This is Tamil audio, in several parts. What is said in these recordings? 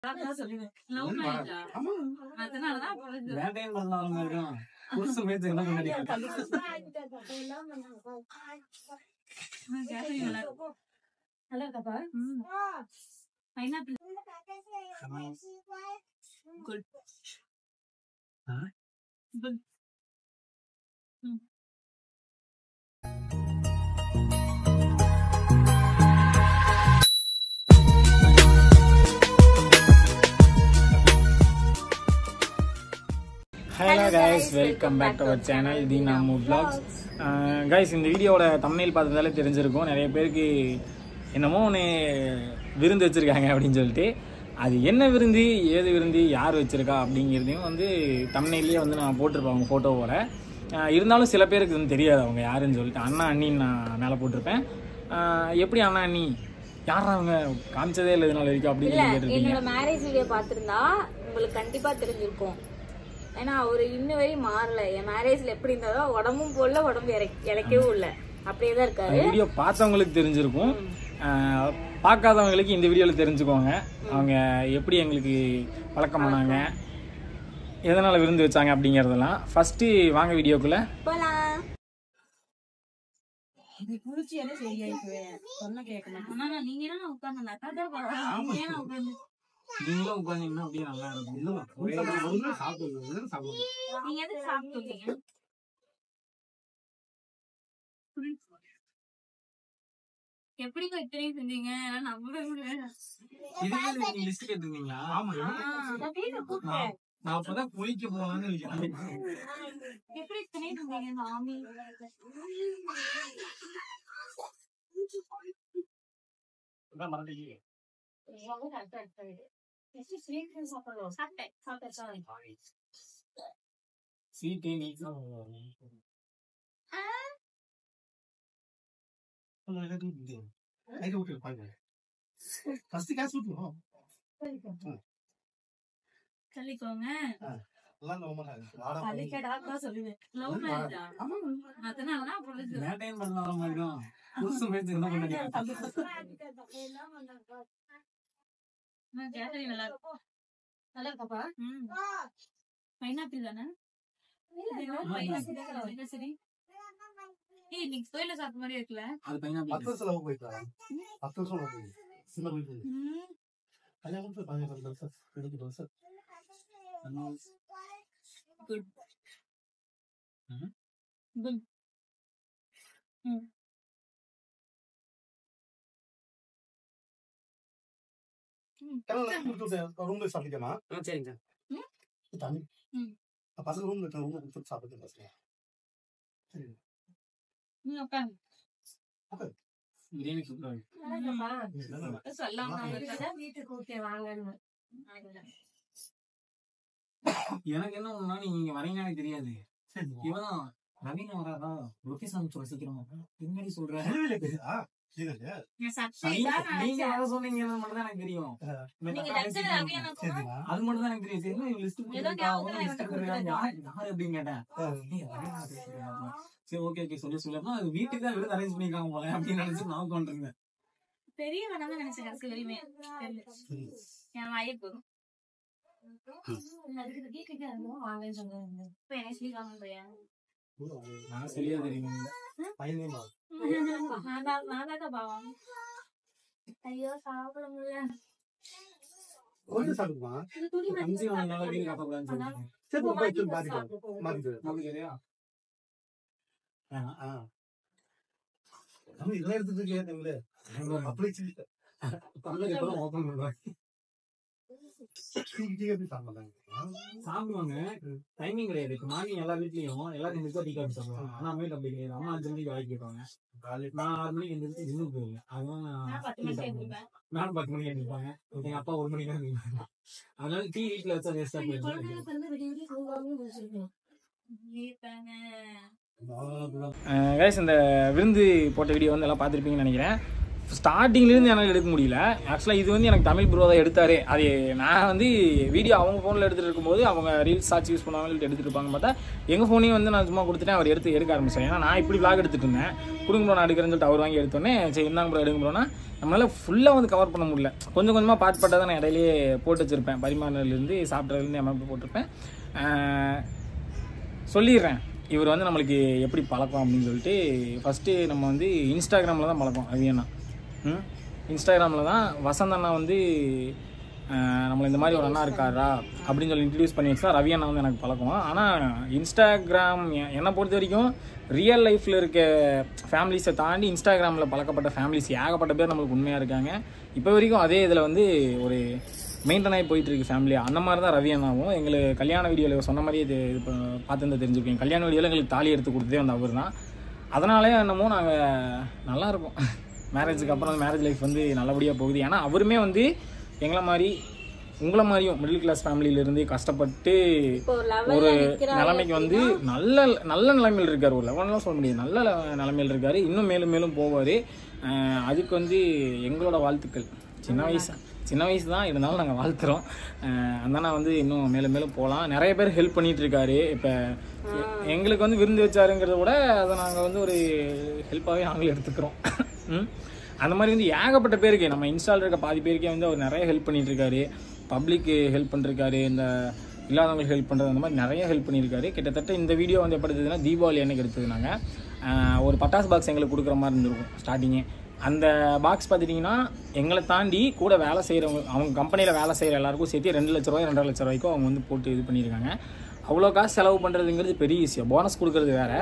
லவ் மேரேஜா அதனாலதான் பிறகு வேட்டையன் பண்ணலாம் இருக்கும் புருஷன் பேச்சு என்ன பண்ணி கேசரி நல்லா இருக்கும். நல்லா இருக்காப்பா பைனாப்பிள் குட் ஆ? Good hello guys welcome back to our channel the நாமு vlogs கைஸ் இந்த வீடியோவோட தமிழில் பார்த்ததாலே தெரிஞ்சிருக்கும் நிறைய பேருக்கு என்னமோ ஒன்று விருந்து வச்சுருக்காங்க அப்படின்னு சொல்லிட்டு அது என்ன விருந்து ஏது விருந்து யார் வச்சுருக்கா அப்படிங்கிறதையும் வந்து தமிழ்லேயே வந்து நான் போட்டிருப்பேன் அவங்க ஃபோட்டோவோட ஆஹ் இருந்தாலும் சில பேருக்கு வந்து தெரியாது அவங்க யாருன்னு சொல்லிட்டு அண்ணா அண்ணின்னு நான் மேலே போட்டிருப்பேன் ஆஹ் எப்படி அண்ணா அண்ணி யாரா அவங்க காமிச்சதே இல்லை இதனால வரைக்கும் அப்படின்னு இல்ல சொல்லி கேட்டிருப்பீங்க என்னோட மேரேஜ் வீடியோ பார்த்திருந்தா உங்களுக்கு கண்டிப்பா தெரிஞ்சிருக்கும் ஏன்னா அவரு இன்ன வரையும் மாறல என் மேரேஜ்ல எப்படி இருந்தாரோ உடம்பும் போடல உடம்பு இறக்க- இழைக்கவும் இல்ல அப்படியே தான் இருக்காரு அந்த வீடியோ பார்த்தவங்களுக்கு தெரிஞ்சிருக்கும் ஆஹ் பார்க்காதவங்களுக்கு இந்த வீடியோவில் தெரிஞ்சுக்கோங்க அவங்க எப்படி எங்களுக்கு பழக்கம் பண்ணாங்க எதனால் விருந்து வச்சாங்க அப்படிங்கிறதெல்லாம் ஃபஸ்ட்டு வாங்க வீடியோக்குள்ளே போலாம் ஆனா நீங்க என்ன உட்கார்ந்து அந்த அக்கா தான் பரவாயில்ல. ஏன் உட்கார்ந்து நீங்களும் உட்காந்தீங்கன்னா அப்படியே நல்லா இருக்கும் நீங்க எதுக்கு சாப்பிட்டு வந்தீங்க எப்படிங்க இத்தனையும் செஞ்சீங்க என்னால நம்பவே முடியல இதுக்கு நீங்க லிஸ்ட் கேட்டிருந்தீங்களா ஆமா நான் வீட்டை கூப்பிட்டேன். நான் அப்பதான் குளிக்க போவான்னு எப்படி இத்தனையும் செஞ்சீங்க சாமி சாப்பிட்டேன் சாப்பிட்டேன் சாப்பிட்டேன் சீட்டே நீ சொல்லிக்கோங்க சொல்லிக்கடாக்கா சொல்லுவேன் லவ் மேரேஜா அதனாலதான் பிறகு வேட்டையன் பண்ணலாம் இருக்கும் புருஷன் பேச்சு என்ன பண்ணி கேசரி நல்லா இருக்கும் நல்லா இருக்காப்பா ம் பைனாப்பிள் தானே பைனாப்பிள் சரி ஏய் நீங்க கோயில சாப்பிட்ட மாதிரி இருக்குல்ல அது பைனாப்பிள் பத்து வருஷம் லவ் போயிட்டா பத்து வருஷம் லவ் போய் சின்ன போயிட்டு ம் கல்யாணம் போய் பதினெட்டு வருஷம் இருபது வருஷம் குட் ம். குட் ம் கல்யாணம் கொடுத்து ரூம்ல சாப்பிட்டுக்கமா சரிங்க தண்ணி ம். பசங்க ரூம்ல இருக்க ரூம்ல கொடுத்து சாப்பிட்டு பசங்க சரி நீ உட்காந்து பிரியாணி சூப்பராக சொல்லாம வீட்டுக்கு ஓகே வாங்கன்னு எனக்கு என்ன ஒண்ணுனா நீங்க இங்க வரீங்கன்னு எனக்கு தெரியாது சரி இவன் நவீன வராதா லொகேஷன் அனுப்பிச்சு வசிக்கிறோம் பின்னாடி சொல்றேன் தெரியல தெரியுதா தெரியல நீங்க வர சொன்னீங்க மட்டும் தான் எனக்கு தெரியும் நீங்க டக்குனு ரவி அண்ணா சரிங்களா அது மட்டும் தான் எனக்கு தெரியும் சரி என்ன லிஸ்ட் ஏதோ ஞாபகத்துல எனக்கு கொடுத்துருக்காங்க. யார் அப்படின்னு கேட்டேன் ஏய், ரவீனா பேசுறியா? சரி ஓகே ஓகே சொல்லி சொல்லப்பா அது வீட்டுக்கு தான் விருது அரேஞ்ச் பண்ணிருக்காங்க போல அப்படின்னு நினைச்சு நான் கொண்டிருந்தேன் பெரிய வேணாம் நினைச்சேன் கடைசி வரையுமே சரி என் வாயே போதும் அதுக்கு கேட்க வாங்கன்னு சொன்னாங்க இப்ப என்ன சொல்லி வாங்க போயா நான் சரியா தெரியும் பையனே வா. நான் தான் நான் தான் பாவம் ஐயோ சாப்பிட முடியல கொஞ்சம் சாப்பிடுமா இது துணி அஞ்சு நாள் வீடு காட்டக்கூடாதுன்னு சொல்லுங்க சரி போய் போய் சொல்லி மாத்திக்கோ மாத்திக்கோ அப்படி சரியா ஆ ஆ நம்ம இதெல்லாம் எடுத்துட்டு இருக்கே தமிழ் அப்படியே சொல்லி தமிழ் எப்பதான் ஓப்பன் பண்றாங்க டீ எப்படி சாப்பிடுறாங்க சாப்பிடுவாங்க டைமிங் கிடையாது இப்போ மார்னிங் எல்லா வீட்லயும் எல்லாரும் எந்திரிச்சா டீ காஃபி சாப்பிடுவாங்க ஆனா அம்மா வீட்டு அப்படி கிடையாது அம்மா அஞ்சு மணிக்கு வேலைக்கு போயிடுவாங்க காலையில நான் ஆறு மணிக்கு எந்திரிச்சு ஜிம்முக்கு போயிருவேன் அதனால நான் நான் பத்து டீ மணிக்கு சாப்பிடுவேன் எழுந்திருப்பேன். நானும் பத்து மணிக்கு எழுந்திருப்பாங்க எங்க அப்பா ஒரு மணிக்கு தான் எழுந்திருப்பாங்க அதனால டீ வீட்டுல வச்சா வேஸ்டா போயிடுது இருப்பாங்க. கைஸ் இந்த விருந்து போட்ட வீடியோ வந்து எல்லாம் பார்த்துருப்பீங்கன்னு நினைக்கிறேன் ஸ்டார்டிங்லேருந்து என்னால் எடுக்க முடியல ஆக்சுவலாக இது வந்து எனக்கு தமிழ் ப்ரோ தான் எடுத்தாரு அது நான் வந்து வீடியோ அவங்க ஃபோனில் எடுத்துகிட்டு இருக்கும்போது அவங்க ரீல்ஸ் சாட்சி யூஸ் பண்ணுவாங்க எடுத்துகிட்டு இருப்பாங்க பார்த்தா எங்கள் ஃபோனையும் வந்து நான் சும்மா கொடுத்துட்டேன் அவர் எடுத்து எடுக்க ஆரம்பிச்சேன் ஏன்னா நான் இப்படி vlog எடுத்துட்டு இருந்தேன் கொடுங்க ப்ரோ நான் எடுக்கிறேன்னு சொல்லிட்டு அவர் வாங்கி எடுத்தோடனே சரி இந்தாங்க ப்ரோ எடுங்க ப்ரோனா நம்மளால் ஃபுல்லாக வந்து கவர் பண்ண முடியல கொஞ்சம் கொஞ்சமாக பார்ட் பார்ட்டாக தான் நான் இடையிலேயே போட்டு வச்சிருப்பேன் பரிமாறிலேருந்து சாப்பிட்றதுலேருந்து எல்லாமே போட்டிருப்பேன் ஆஹ் சொல்லிடுறேன் இவர் வந்து நம்மளுக்கு எப்படி பழக்கம் அப்படின்னு சொல்லிட்டு ஃபஸ்ட்டு நம்ம வந்து இன்ஸ்டாகிராமில் தான் பழக்கம் ரவியண்ணா ம் இன்ஸ்டாகிராமில் தான் வசந்த் அண்ணா வந்து ஆஹ், நம்மள இந்த மாதிரி ஒரு அண்ணா இருக்காரா அப்படின்னு சொல்லி இன்ட்ரடியூஸ் பண்ணி வச்சா ரவி அண்ணா வந்து எனக்கு பழக்கம் ஆனால் இன்ஸ்டாகிராம் எ- என்னை பொறுத்த வரைக்கும் ரியல் லைஃப்பில் இருக்க ஃபேமிலிஸை தாண்டி இன்ஸ்டாகிராமில் பழக்கப்பட்ட ஃபேமிலிஸ் ஏகப்பட்ட பேர் நம்மளுக்கு உண்மையாக இருக்காங்க இப்போ வரைக்கும் அதே இதில் வந்து ஒரு மெயின்டைன் ஆகி போயிட்டு இருக்கு ஃபேமிலி அந்த மாதிரி தான் ரவி அண்ணாவும் எங்களுக்கு கல்யாண வீடியோவில் சொன்ன மாதிரி இது இது ப- பார்த்துருந்தா தெரிஞ்சுருக்கீங்க கல்யாண வீடியோவில் எங்களுக்கு தாலி எடுத்து கொடுத்ததே வந்து அவர் தான் அதனாலே என்னமோ நாங்கள் நல்லா இருக்கோம் மேரேஜுக்கு அப்புறம் மேரேஜ் லைஃப் வந்து நல்லபடியாக போகுது ஏன்னா அவருமே வந்து எங்களை மாதிரி உங்களை மாதிரியும் மிடில் கிளாஸ் ஃபேமிலியிலேருந்து கஷ்டப்பட்டு இப்போ ஒரு ஒரு லெவல்ல நிக்கிறாரு நிலைமைக்கு வந்து நல்ல நல்ல நிலைமையில் இருக்கார் ஒரு லெவல்லாம் சொல்ல முடியாது நல்ல ல- நிலைமையில் இருக்கார் இன்னும் மேலும் மேலும் போவார் அதுக்கு வந்து எங்களோட வாழ்த்துக்கள் சின்ன வயசு சின்ன வயசு தான் இருந்தாலும் நாங்கள் வாழ்த்துறோம் அண்ணா வந்து இன்னும் மேலும் மேலும் போகலாம் நிறைய பேர் ஹெல்ப் பண்ணிட்டு இருக்காரு இப்போ எங்களுக்கு வந்து விருந்து வச்சாருங்கிறத விட அதை நாங்கள் வந்து ஒரு ஹெல்ப்பாகவே நாங்களே எடுத்துக்கிறோம் ம். அந்த மாதிரி வந்து ஏகப்பட்ட பேருக்கு நம்ம இன்ஸ்டால் இருக்க பாதி பேருக்கே வந்து அவர் நிறைய ஹெல்ப் பண்ணிட்டு இருக்காரு பப்ளிக்கு ஹெல்ப் பண்ணிருக்காரு இந்த இல்லாதவங்களுக்கு ஹெல்ப் பண்ணுறது அந்த மாதிரி நிறைய ஹெல்ப் பண்ணியிருக்காரு கிட்டத்தட்ட இந்த வீடியோ வந்து எப்படி எடுத்ததுன்னா தீபாவளி அன்னைக்கு எடுத்தது நாங்கள் ஒரு பட்டாசு பாக்ஸ் எங்களுக்கு கொடுக்குற மாதிரி இருந்திருக்கும் ஸ்டார்டிங்கே அந்த பாக்ஸ் பார்த்துட்டிங்கன்னா எங்களை தாண்டி கூட வேலை செய்கிறவங்க அவங்க கம்பெனியில் வேலை செய்கிற எல்லாருக்கும் சேர்த்து ரெண்டு லட்ச ரூபாய் ரெண்டரை லட்ச ரூபாய்க்கும் அவங்க வந்து போட்டு இது பண்ணியிருக்காங்க அவ்வளோ காசு செலவு பண்ணுறதுங்கிறது பெரிய விஷயம் போனஸ் கொடுக்கறது வேற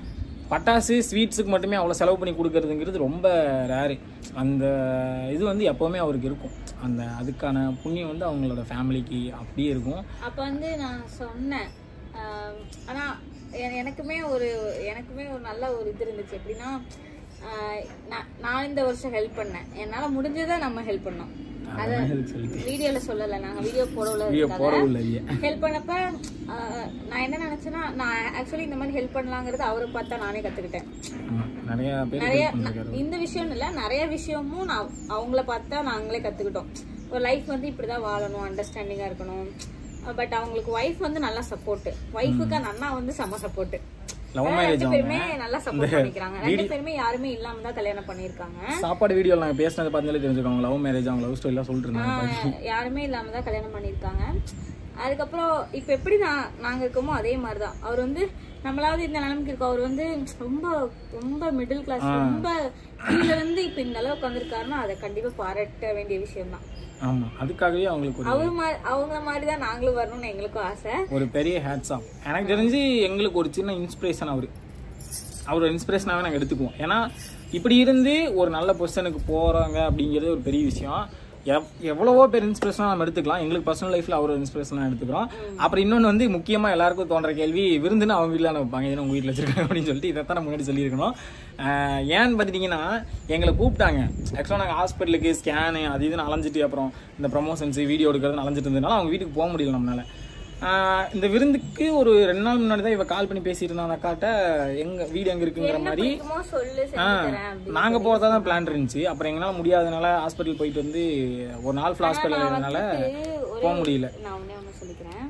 பட்டாசு ஸ்வீட்ஸுக்கு மட்டுமே அவ்வளோ செலவு பண்ணி கொடுக்கறதுங்கிறது ரொம்ப ரேரு அந்த இது வந்து எப்போவுமே அவருக்கு இருக்கும் அந்த அதுக்கான புண்ணியம் வந்து அவங்களோட ஃபேமிலிக்கு அப்படியே இருக்கும் அப்ப வந்து நான் சொன்னேன் ஆம், ஆனா எ- எனக்குமே ஒரு எனக்குமே ஒரு நல்ல ஒரு இது இருந்துச்சு எப்படின்னா ஆஹ், நான் நான் இந்த வருஷம் ஹெல்ப் பண்ணேன் என்னால முடிஞ்சதை நம்ம ஹெல்ப் பண்ணோம் அத எதுக்கு சொல்லிட்டு வீடியோல சொல்லல நாங்க வீடியோ போடல வீடியோ போடவும் இல்லை ஐயா ஹெல்ப் பண்ணப்ப ஆஹ், நான் என்ன நினைச்சேன்னா நான் ஆக்சுவலி இந்த மாதிரி ஹெல்ப் பண்ணலாங்கிறது அவரை பார்த்தா நானே கத்துக்கிட்டேன் ஆமா, நிறைய பேர் நிறைய help பண்ணிருக்காரு இந்த விஷயம் இல்ல நிறைய விஷயமும் நான் அவங்கள பார்த்தா நாங்களே கத்துக்கிட்டோம் ஒரு லைஃப் வந்து இப்படிதான் வாழணும் அண்டர்ஸ்டாண்டிங்கா இருக்கணும் பட் அவங்களுக்கு ஒய்ஃப் வந்து நல்லா சப்போர்ட் ஒய்ஃபுக்கு அந்த அண்ணா வந்து செம சப்போர்ட் லவ் மேரேஜ் ரெண்டு அவங்க பேருமே நல்லா சப்போர்ட் பண்ணிக்கிறாங்க ரெண்டு பேருமே யாருமே இல்லாம தான் கல்யாணம் பண்ணிருக்காங்க சாப்பாடு வீடியோ நாங்கள் பேசினதை பார்த்தாலே தெரிஞ்சுக்கோங்க லவ் மேரேஜ் அவங்க லவ் ஸ்டோரிலாம் சொல்லிட்டு இருந்தாங்க ஆஹ் யாருமே இல்லாம தான் கல்யாணம் பண்ணிருக்காங்க அதுக்கப்புறம் இப்ப எப்படி நான் நாங்க இருக்கோமோ அதே மாதிரிதான் அவர் வந்து நம்மளாவது இந்த நிலைமைக்கு இருக்கோம் அவர் வந்து ரொம்ப ரொம்ப மிடில் கிளாஸ் ரொம்ப கீழ இருந்து இப்ப இந்த அளவுக்கு வந்திருக்காருன்னா அதை கண்டிப்பா பாராட்ட வேண்டிய விஷயம் தான் ஆமா அதுக்காகவே அவங்களுக்கு ஒரு அவரு மாதிரி அவங்க மாதிரி தான் நாங்களும் வரணும்னு எங்களுக்கும் ஆசை ஒரு பெரிய ஹேட்ஸ் ஆஃப் எனக்கு தெரிஞ்சு எங்களுக்கு ஒரு சின்ன இன்ஸ்பிரேஷன் அவர் அவர் இன்ஸ்பிரேஷனாகவே நாங்கள் எடுத்துக்குவோம் ஏன்னா இப்படி இருந்து ஒரு நல்ல பொசிஷனுக்கு போகிறாங்க அப்படிங்கிறது ஒரு பெரிய விஷயம் எவ் எவ்வளவோ பேர் இன்ஸ்பிரேஷனாக நம்ம எடுத்துக்கலாம் எங்களுக்கு பர்சனல் லைஃப்பில் அவர் இன்ஸ்பிரேஷனாக எடுத்துக்கிறோம் அப்புறம் இன்னொன்று வந்து முக்கியமாக எல்லாருக்கும் தோன்ற கேள்வி விருந்துன்னு அவங்க வீட்டில் வைப்பாங்க ஏன்னா உங்கள் வீட்டில் வச்சிருக்காங்க அப்படின்னு சொல்லிட்டு இதைத்தான் நான் முன்னாடி சொல்லியிருக்கணும் ஆஹ் ஏன்னு பார்த்துட்டிங்கன்னா எங்களை கூப்பிட்டாங்க ஆக்சுவலாக நாங்கள் ஹாஸ்பிட்டலுக்கு ஸ்கேனு அது இதுன்னு அலைஞ்சிட்டு அப்புறம் இந்த ப்ரமோஷன்ஸ் வீடியோ எடுக்கிறது அலைஞ்சிட்டு இருந்ததுனால அவங்க வீட்டுக்கு போக முடியல நம்மளால ஆஹ் இந்த விருந்துக்கு ஒரு ரெண்டு நாள் முன்னாடி தான் இவ கால் பண்ணி பேசியிருந்தான் அந்த அக்காட்ட எங்க வீடு எங்க இருக்குங்கிற மாதிரி பிடிக்குமோ சொல்லு செஞ்சு தரேன் அப்படின்னு. நாங்க போறதா தான் பிளான் இருந்துச்சு அப்புறம் எங்களால முடியாதனால ஹாஸ்பிட்டல் போயிட்டு வந்து ஒரு நாள் ஃபுல் ஹாஸ்பிட்டல் இருந்தனால ஒரு- போக முடியல நான் ஒண்ணே ஒண்ணு சொல்லிக்கிறேன்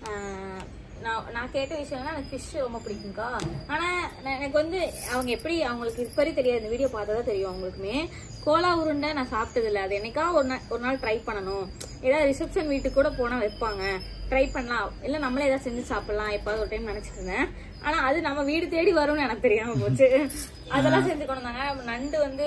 ஆஹ் நான் நான் கேட்ட விஷயம்னா எனக்கு ஃபிஷ் ரொம்ப பிடிக்கும்க்கா ஆனா நான் எனக்கு வந்து அவங்க எப்படி அவங்களுக்கு இது வரை தெரியாது இந்த வீடியோ பார்த்தா தான் தெரியும் அவங்களுக்குமே கோலா உருண்டை நான் சாப்பிட்டது இல்ல அது என்னைக்கா ஒரு நாள் ஒரு நாள் ட்ரை பண்ணணும் ஏதாவது ரிசப்ஷன் வீட்டுக்கு கூட போனா வைப்பாங்க ட்ரை பண்ணலாம் இல்ல நம்மளே ஏதாவது செஞ்சு சாப்பிடலாம் எப்பாவது ஒரு டைம் நினைச்சிட்டு இருந்தேன் ஆனா அது நம்ம வீடு தேடி வரும்னு எனக்கு தெரியாம போச்சு அதெல்லாம் செஞ்சு கொண்டு வந்தாங்க நண்டு வந்து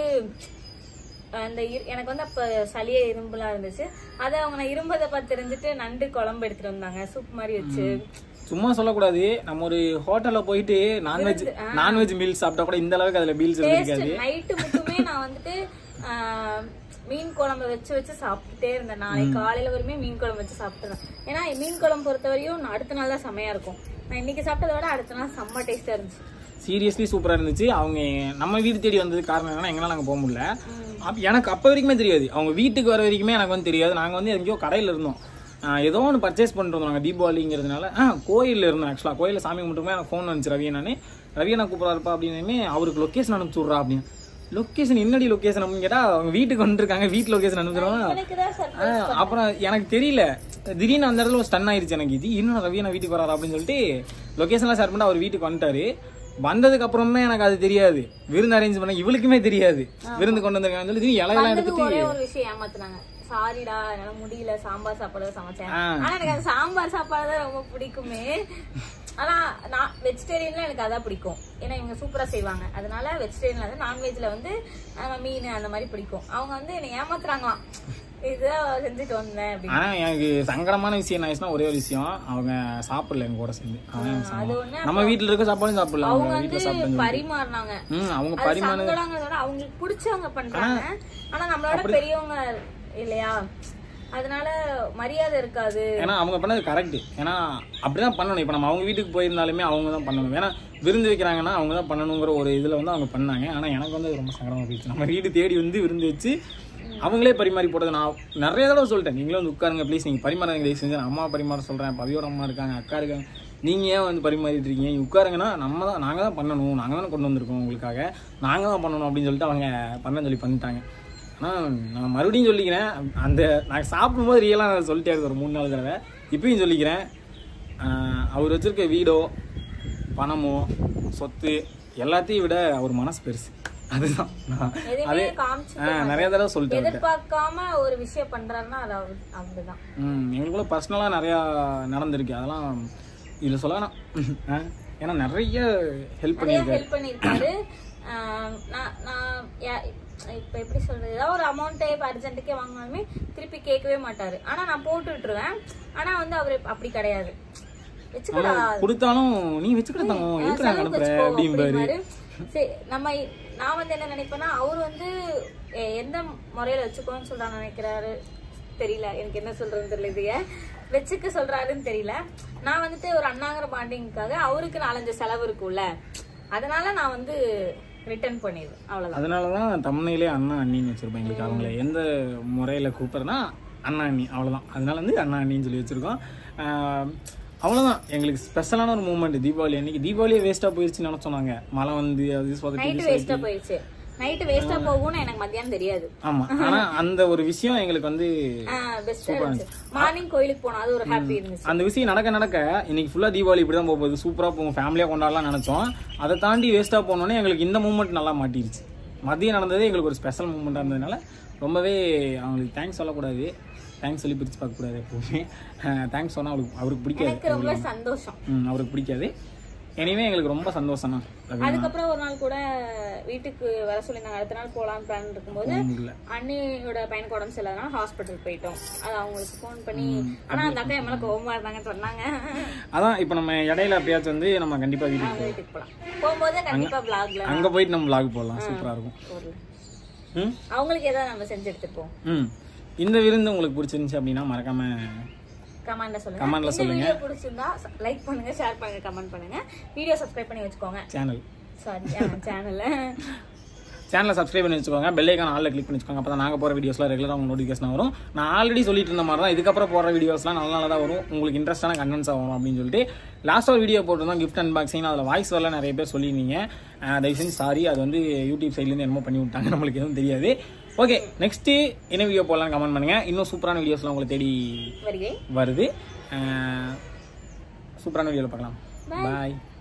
அந்த இரு- எனக்கு வந்து அப்ப சளிய இரும்புலாம் இருந்துச்சு அதை அவங்க நான் இரும்பதை பார்த்து தெரிஞ்சுட்டு நண்டு குழம்பு எடுத்துட்டு வந்தாங்க சூப் மாதிரி வச்சு சும்மா சொல்லக்கூடாது நம்ம ஒரு ஹோட்டல்ல போயிட்டு நான்வெஜ் நான்வெஜ் மீல் சாப்பிட்டா கூட இந்த அளவுக்கு அதுல மீல்ஸ் இருக்காது நைட்டு மட்டுமே நான் வந்துட்டு ஆஹ், மீன் குழம்பு வச்சு வச்சு சாப்பிட்டுட்டே இருந்தேன் நாளைக்கு காலையில வரையுமே மீன் குழம்பு வச்சு சாப்பிட்டுருந்தேன் ஏன்னா மீன் குழம்பு பொறுத்தவரையும் நான் அடுத்த நாள் தான் செமையா இருக்கும் நான் இன்னைக்கு சாப்பிட்டதை விட அடுத்த நாள் செம்ம டேஸ்டா இருந்துச்சு சீரியஸ்லி சூப்பரா இருந்துச்சு அவங்க நம்ம வீடு தேடி வந்தது காரணம் என்னன்னா எங்களால் நாங்க போக முடியல அப்ப எனக்கு அப்ப வரைக்குமே தெரியாது அவங்க வீட்டுக்கு வர வரைக்குமே எனக்கு வந்து தெரியாது நாங்க வந்து எங்கேயோ கடையில இருந்தோம் ஆஹ் ஏதோ ஒன்று பர்ச்சேஸ் பண்ணிட்டு வந்தோம் நாங்கள் தீபாவளிங்கிறதுனால ஆ கோயிலில் இருந்தோம் ஆக்சுவலாக கோயிலில் சாமி கும்பிட்டுமே எனக்கு ஃபோன் வந்துச்சு ரவியனானே ரவியனா கூப்பிட்றாருப்பா அப்படின்னு அவருக்கு லொக்கேஷன் அனுப்பிச்சு விட்றா அப்படின்னு லொக்கேஷன் என்னடி லொக்கேஷன் அப்படின்னு கேட்டா அவங்க வீட்டுக்கு வந்துருக்காங்க வீட்டு லொக்கேஷன் அனுப்பிச்சிருவாங்க எனக்கு தான் சார் ஆ, அப்புறம் எனக்கு தெரியல திடீர்னு அந்த இடத்துல ஸ்டன் ஆயிருச்சு எனக்கு இது இன்னும் ரவி நான் வீட்டுக்கு வராரு அப்படின்னு சொல்லிட்டு லொகேஷன்லாம் ஷேர் பண்ணி அவர் வீட்டுக்கு வந்துட்டாரு வந்ததுக்கு அப்புறம் தான் எனக்கு அது தெரியாது விருந்து அரேஞ்ச் பண்ண இவளுக்குமே தெரியாது விருந்து கொண்டு வந்திருக்காங்கன்னு சொல்லி திடீர்னு இலையெல்லாம் வந்தது எடுத்துட்டு ஒரே ஒரு விஷயம் ஏமாத்துனாங்க சாரிடா என்னால முடியல சாம்பார் சாப்பாடு தான் சமைச்சேன் ஆ. ஆனா எனக்கு அந்த சாம்பார் சாப்பாடு தான் ரொம்ப பிடிக்குமே ஆனா நான் வெஜிடேரியன்ல எனக்கு அதான் பிடிக்கும் ஏன்னா இவங்க சூப்பரா செய்வாங்க அதனால வெஜிடேரியன்ல வந்து நான்வெஜ்ல வந்து நம்ம மீன் அந்த மாதிரி பிடிக்கும் அவங்க வந்து என்னை ஏமாத்துறாங்களாம் இதுதான் செஞ்சுட்டு வந்தேன் அப்படின்னு ஆனா எனக்கு சங்கடமான விஷயம் என்ன ஆயிடுச்சுன்னா ஒரே ஒரு விஷயம் அவங்க சாப்பிடல எங்க கூட சேர்ந்து அவன் எனக்கு அது சங்கடம். ஒண்ணு நம்ம வீட்டுல இருக்க சாப்பாடும் சாப்பிடல அவங்க அவங்க வந்து வீட்டுல சாப்பிட்டு பரிமாறினாங்க ம் அவங்க அது பரிமாண சங்கடங்கிறத விட அவங்களுக்கு பிடிச்சவங்க பண்றாங்க ஆனா நம்மளோட பெரியவங்க இல்லையா அதனால மரியாதை இருக்காது ஏன்னா அவங்க பண்ணது கரெக்ட் ஏன்னா அப்படிதான் பண்ணணும் இப்போ நம்ம அவங்க வீட்டுக்கு போயிருந்தாலுமே அவங்க தான் பண்ணணும் ஏன்னா விருந்து வைக்கிறாங்கன்னா அவங்க தான் பண்ணணுங்கிற ஒரு இதில் வந்து அவங்க பண்ணாங்க ஆனால் எனக்கு வந்து அது ரொம்ப சங்கடமாக போயிடுச்சு நம்ம வீடு தேடி வந்து விருந்து வச்சு அவங்களே பரிமாறி போட்டது நான் நிறைய தடவை சொல்லிட்டேன் நீங்களும் வந்து உட்காருங்க ப்ளீஸ் நீங்கள் பரிமாறுங்க தயவு செஞ்சு நான் அம்மா பரிமாற சொல்கிறேன் பவியோட அம்மா இருக்காங்க அக்கா இருக்காங்க நீங்கள் ஏன் வந்து பரிமாறிட்டு இருக்கீங்க நீங்க உட்காருங்கன்னா நம்ம தான் நாங்கள் தான் பண்ணணும் நாங்கள் தான் கொண்டு வந்திருக்கோம் உங்களுக்காக நாங்கள் தான் பண்ணணும் அப்படின்னு சொல்லிட்டு அவங்க பண்ண சொல்லி பண்ணிட்டாங்க ஆனால் நான் மறுபடியும் சொல்லிக்கிறேன் அந்த நான் சாப்பிடும்போது ரியலாக சொல்லிட்டே இருக்கேன் ஒரு மூணு நாலு தடவை இப்பயும் சொல்லிக்கிறேன் ஆஹ் அவர் வச்சிருக்க வீடோ பணமோ சொத்து எல்லாத்தையும் விட அவர் மனசு பெருசு அதுதான் நான் எதுவுமே அதே காமிச்சு ஆஹ் நிறைய தடவை சொல்லிட்டு இருக்கேன் எதிர்பார்க்காம ஒரு விஷயம் பண்றாருன்னா அது அவரு அவருதான் ம் எங்களுக்குள்ள பர்சனலாக நிறையா நடந்திருக்கு அதெல்லாம் இதில் சொல்லலாம் ஆஹ் ஏன்னா நிறைய ஹெல்ப் நிறைய பண்ணியிருக்காரு ஹெல்ப் பண்ணிருக்காரு ஆஹ் நான் நான் யா- இப்ப எப்படி சொல்றது ஏதாவது ஒரு அமௌண்ட்டே இப்போ அர்ஜென்ட்டுக்கே வாங்கினாலுமே திருப்பி கேட்கவே மாட்டாரு ஆனா நான் போட்டு விட்டுருவேன் ஆனா வந்து அவரு அப்படி கிடையாது வச்சுக்கடா கொடுத்தாலும் நீ வச்சுக்கிட்ட தங்கம் எதுக்கு நாங்கள் செலவுக்கு அனுப்புற வச்சுக்கோ அப்படிம்பாரு அப்படிம்பாரு. சரி நம்ம நான் வந்து என்ன நினைப்பேன்னா அவர் வந்து எ- எந்த முறையில வச்சுக்கோன்னு சொல்றாங்க நினைக்கிறாரு தெரியல எனக்கு என்ன சொல்றதுன்னு தெரியல இது ஏன் வச்சுக்க சொல்றாருன்னு தெரியல நான் வந்துட்டு ஒரு அண்ணாங்கிற பாண்டிங்காக அவருக்கு நாலஞ்சு செலவு இருக்கும்ல அதனால நான் வந்து ரிட்டர்ன் பண்ணிடுவேன் அவ்வளவுதான் அதனால தான் தமிழ்நிலே அண்ணா அண்ணின்னு வச்சிருப்பேன் எங்களுக்கு அவங்கள எந்த முறையில் கூப்பிட்றனா அண்ணா அண்ணி அவ்வளோதான் அதனால வந்து அண்ணா அண்ணின்னு சொல்லி வச்சிருக்கோம் ஆஹ் அவ்வளவுதான் எங்களுக்கு ஸ்பெஷலான ஒரு மூமெண்ட் தீபாவளி அன்னைக்கு தீபாவளியே வேஸ்ட்டாக போயிடுச்சுன்னு நினச்சோம் நாங்கள் மழை வந்து அது சொதப்பி நைட்டு வேஸ்டா போயிடுச்சு நைட்டு வேஸ்டா போகும்னு எனக்கு மத்தியானம் தெரியாது ஆமாம் ஆனால் அந்த ஒரு விஷயம் எங்களுக்கு வந்து பெஸ்டா இருந்துச்சு மார்னிங் கோயிலுக்கு போனோம் அது ஒரு ஹாப்பி இருந்துச்சு அந்த விஷயம் நடக்க நடக்க இன்னைக்கு ஃபுல்லாக தீபாவளி இப்படி தான் போக போகுது சூப்பராக போகும் ஃபேமிலியாக கொண்டாடலாம் நினச்சோம் அதை தாண்டி வேஸ்ட்டாக போனோன்னே எங்களுக்கு இந்த மூமெண்ட் நல்லா மாட்டிருச்சு மதியம் நடந்ததே எங்களுக்கு ஒரு ஸ்பெஷல் மூமெண்ட்டாக இருந்ததுனால ரொம்பவே அவங்களுக்கு தேங்க்ஸ் சொல்லக்கூடாது தேங்க்ஸ் சொல்லி பிரித்து பார்க்கக்கூடாது எப்பவுமே தேங்க்ஸ் சொன்னால் அவருக்கு அவருக்கு பிடிக்காது எனக்கு ரொம்ப சந்தோஷம் ம், அவருக்கு பிடிக்காது எனிவே எங்களுக்கு ரொம்ப சந்தோஷம் தான் அதுக்கப்புறம் ஒரு நாள் கூட வீட்டுக்கு வர சொல்லியிருந்தாங்க அடுத்த நாள் போலான்னு பிளான் இருக்கும்போது இல்லை அண்ணியோட பையனுக்கு உடம்பு சரியில்லாதனால ஹாஸ்பிட்டல் போயிட்டோம் அது அவங்களுக்கு ஃபோன் பண்ணி ஆனா அந்த அக்கா என் மேல கோவமா இருந்தாங்கன்னு சொன்னாங்க அதான் இப்போ நம்ம இடையில எப்பயாச்சும் வந்து நம்ம கண்டிப்பாக வீட்டுக்கு அவங்க வீட்டுக்கு போலாம் போகும்போது கண்டிப்பா vlogல அங்கே போயிட்டு நம்ம vlog போடலாம் சூப்பராக இருக்கும் போடலாம். ம் அவங்களுக்கு ஏதாவது நம்ம செஞ்சு எடுத்துப்போம் ம் இந்த விருந்து உங்களுக்கு பிடிச்சிருந்துச்சு அப்படின்னா மறக்காம கமெண்ட்ல சொல்லுங்க Comment ல இந்த சொல்லுங்க. வீடியோ பிடிச்சிருந்தா லைக் பண்ணுங்க ஷேர் பண்ணுங்க கமெண்ட் பண்ணுங்க வீடியோ சப்ஸ்கிரைப் பண்ணி வச்சுக்கோங்க சேனல் சாரி சேனல்ல சேனலை சப்ஸ்கிரைப் பண்ணி வச்சுக்கோங்க பெல் ஐக்கான் ஆல்ல கிளிக் பண்ணி வச்சுக்கோங்க அப்போ தான் நாங்கள் போகிற வீடியோஸ்லாம் ரெகுலராக உங்களுக்கு நோட்டிஃபிகேஷன் வரும் நான் ஆல்ரெடி சொல்லிட்டு இருந்த மாதிரி தான் இதுக்கப்புறம் போகிற வீடியோஸ்லாம் நல்ல நல்லா தான் வரும் உங்களுக்கு இன்ட்ரெஸ்டான கண்டென்ட்ஸாக வரும் அப்படின்னு சொல்லிட்டு லாஸ்ட் ஒரு வீடியோ போட்டிருந்தோம் கிஃப்ட் அன்பாக்சிங் அதில் வாய்ஸ் வரல நிறைய பேர் சொல்லியிருந்தீங்க அஹ் தயவு செஞ்சு சாரி அது வந்து யூடியூப் சைட்லேருந்து என்னமோ பண்ணி விட்டாங்க நம்மளுக்கு எதுவும் தெரியாது ஓகே நெக்ஸ்ட்டு என்ன வீடியோ போடலாம்னு கமெண்ட் பண்ணுங்கள் இன்னும் சூப்பரான வீடியோஸ்லாம் உங்களை தேடி வருகை வருது அஹ் சூப்பரான வீடியோவில் பார்க்கலாம் பாய்